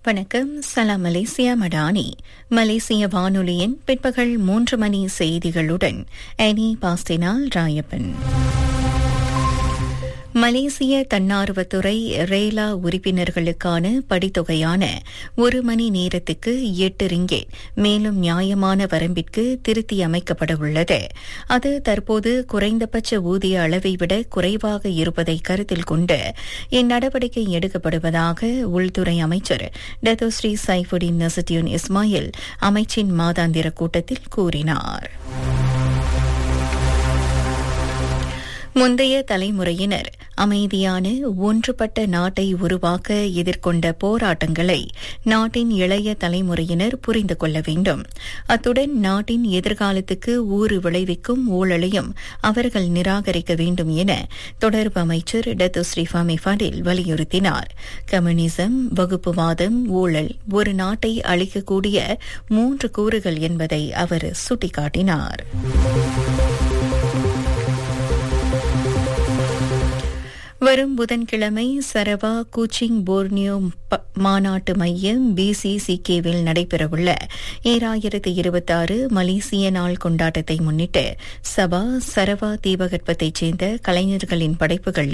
வணக்கம் சலாம் மலேசியா மடானி மலேசிய வானொலியின் பிற்பகல் மூன்று மணி செய்திகளுடன் எனி பாஸ்டினால் ராயப்பன் மலேசிய தன்னார்வத்துறை ரேலா உறுப்பினர்களுக்கான படித்தொகையான ஒரு மணி நேரத்துக்கு எட்டு ரிங்கேட் மேலும் நியாயமான வரம்பிற்கு திருத்தி அமைக்கப்பட உள்ளது அது தற்போது குறைந்தபட்ச ஊதிய அளவை விட குறைவாக இருப்பதை கருத்தில் கொண்டு இந்நடவடிக்கை எடுக்கப்படுவதாக உள்துறை அமைச்சர் டத்தோஸ்ரீ சைஃபுடின் நசட்டியூன் இஸ்மாயில் அமைச்சின் மாதாந்திர கூட்டத்தில் கூறினார் முந்தைய தலைமுறையினர் அமைதியான ஒன்றுபட்ட நாட்டை உருவாக்க எதிர்கொண்ட போராட்டங்களை நாட்டின் இளைய தலைமுறையினர் புரிந்து கொள்ள வேண்டும் அத்துடன் நாட்டின் எதிர்காலத்துக்கு ஊறு விளைவிக்கும் ஊழலையும் அவர்கள் நிராகரிக்க வேண்டும் என தொடர்பு அமைச்சர் டத்து ஸ்ரீஃபாமி ஃபடில் வலியுறுத்தினார் கம்யூனிசம் வகுப்புவாதம் ஊழல் ஒரு நாட்டை அளிக்கக்கூடிய மூன்று கூறுகள் என்பதை அவர் சுட்டிக்காட்டினார் வரும் புதன்கிழமை சரவா கூச்சிங் போர்னியோ மாநாட்டு மையம் பிசிசிகேவில் நடைபெறவுள்ள ஈராயிரத்து இருபத்தாறு மலேசிய நாள் கொண்டாட்டத்தை முன்னிட்டு சபா சரவா தீபகற்பத்தைச் சேர்ந்த கலைஞர்களின் படைப்புகள்